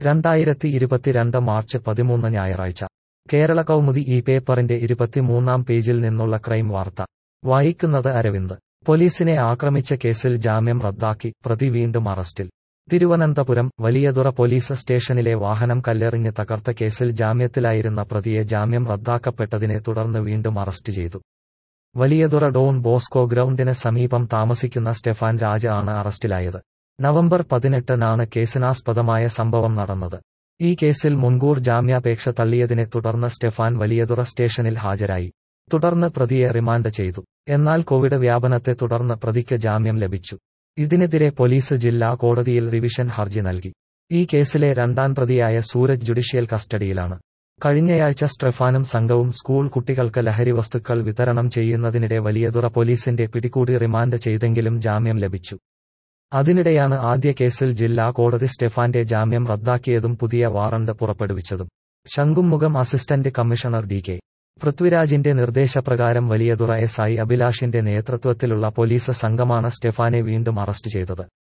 രണ്ടായിരത്തി ഇരുപത്തിരണ്ട് മാർച്ച് പതിമൂന്ന് ഞായറാഴ്ച കേരള കൗമുദി ഈ പേപ്പറിന്റെ ഇരുപത്തിമൂന്നാം പേജിൽ നിന്നുള്ള ക്രൈം വാർത്ത വായിക്കുന്നത് അരവിന്ദ് പോലീസിനെ ആക്രമിച്ച കേസിൽ ജാമ്യം റദ്ദാക്കി പ്രതി വീണ്ടും അറസ്റ്റിൽ തിരുവനന്തപുരം വലിയതുറ പോലീസ് സ്റ്റേഷനിലെ വാഹനം കല്ലെറിഞ്ഞ് തകർത്ത കേസിൽ ജാമ്യത്തിലായിരുന്ന പ്രതിയെ ജാമ്യം റദ്ദാക്കപ്പെട്ടതിനെ തുടർന്ന് വീണ്ടും അറസ്റ്റ് ചെയ്തു വലിയതുറ ഡോൺ ബോസ്കോ ഗ്രൗണ്ടിന് സമീപം താമസിക്കുന്ന സ്റ്റെഫാൻ രാജ ആണ് അറസ്റ്റിലായത് നവംബർ പതിനെട്ടിനാണ് കേസിനാസ്പദമായ സംഭവം നടന്നത് ഈ കേസിൽ മുൻകൂർ ജാമ്യാപേക്ഷ തള്ളിയതിനെ തുടർന്ന് സ്റ്റെഫാൻ വലിയതുറ സ്റ്റേഷനിൽ ഹാജരായി തുടർന്ന് പ്രതിയെ റിമാൻഡ് ചെയ്തു എന്നാൽ കോവിഡ് വ്യാപനത്തെ തുടർന്ന് പ്രതിക്ക് ജാമ്യം ലഭിച്ചു ഇതിനെതിരെ പോലീസ് ജില്ലാ കോടതിയിൽ റിവിഷൻ ഹർജി നൽകി ഈ കേസിലെ രണ്ടാം പ്രതിയായ സൂരജ് ജുഡീഷ്യൽ കസ്റ്റഡിയിലാണ് കഴിഞ്ഞയാഴ്ച സ്റ്റെഫാനും സംഘവും സ്കൂൾ കുട്ടികൾക്ക് ലഹരി വസ്തുക്കൾ വിതരണം ചെയ്യുന്നതിനിടെ വലിയതുറ പോലീസിന്റെ പിടികൂടി റിമാൻഡ് ചെയ്തെങ്കിലും ജാമ്യം ലഭിച്ചു അതിനിടെയാണ് ആദ്യ കേസിൽ ജില്ലാ കോടതി സ്റ്റെഫാന്റെ ജാമ്യം റദ്ദാക്കിയതും പുതിയ വാറണ്ട് പുറപ്പെടുവിച്ചതും Shanghumukham assistant commissioner D K പൃഥ്വിരാജിന്റെ നിർദ്ദേശപ്രകാരം വലിയതുറ എസ് ഐ അഭിലാഷിന്റെ നേതൃത്വത്തിലുള്ള പോലീസ് സംഘമാണ് സ്റ്റെഫാനെ വീണ്ടും അറസ്റ്റ് ചെയ്തത്